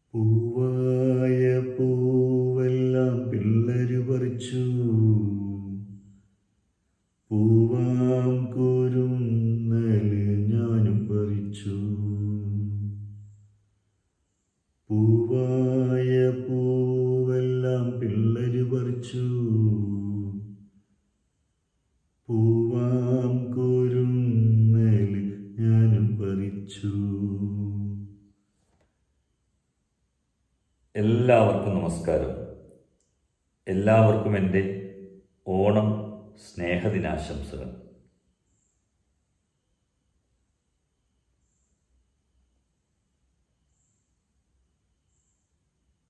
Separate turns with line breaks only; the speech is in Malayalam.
പൂവായ പൂവെല്ലാം പിള്ളേര് പറിച്ചു പൂവാം കുരുന്നല് ഞാനും പറിച്ചു പൂവായ പൂവെല്ലാം പിള്ളേര് പറിച്ചു പൂവാം കുരുന്നല് ഞാനും പറിച്ചു
എല്ലാവർക്കും നമസ്കാരം എല്ലാവർക്കും എൻ്റെ ഓണം സ്നേഹദിനാശംസകൾ